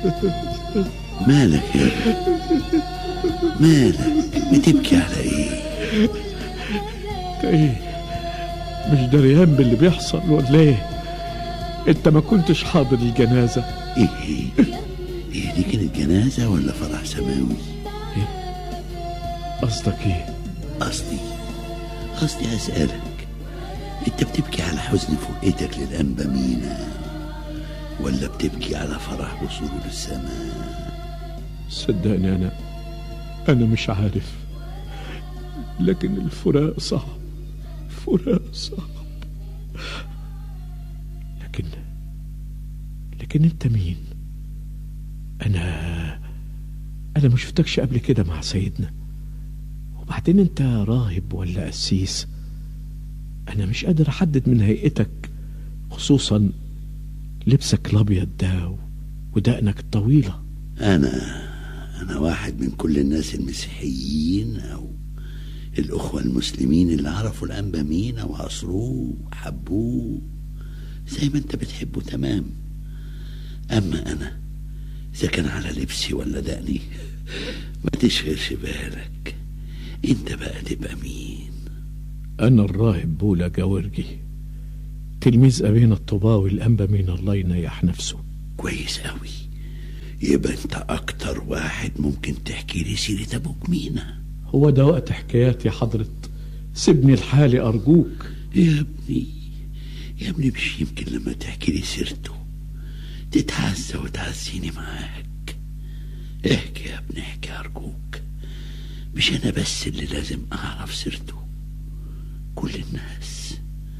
مالك يا ابني مالك بتبكي على ايه ايه مش دريان باللي بيحصل ولا ايه انت ما كنتش حاضر الجنازة ايه ايه ايه دي كانت جنازة ولا فرح سماوي قصدك ايه قصدي قصدي اسألك انت بتبكي على حزن فؤتك للأنبا مينا ولا بتبكي على فرح وصوله للسماء صدقني انا انا مش عارف لكن الفراق صعب فراق صعب لكن لكن انت مين انا انا ما شفتكش قبل كده مع سيدنا وبعدين انت راهب ولا قسيس انا مش قادر احدد من هيئتك خصوصا لبسك الابيض ده ودقنك الطويله أنا أنا واحد من كل الناس المسيحيين أو الأخوة المسلمين اللي عرفوا الأنبا مينا وعصروه وحبوه زي ما أنت بتحبه تمام أما أنا إذا كان على لبسي ولا دقني ما تشغلش بالك أنت بقى تبقى مين أنا الراهب بولا جاورجي تلميذ أبينا الطباوي الأنبا من الله ينيح نفسه كويس أوي يبقى أنت أكتر واحد ممكن تحكي لي سيرة أبوك مينا هو ده وقت حكايات يا حضرة سيبني لحالي أرجوك يا ابني يا ابني مش يمكن لما تحكي لي سيرته تتعزى وتعزيني معاك احكي يا ابني احكي أرجوك مش أنا بس اللي لازم أعرف سيرته كل الناس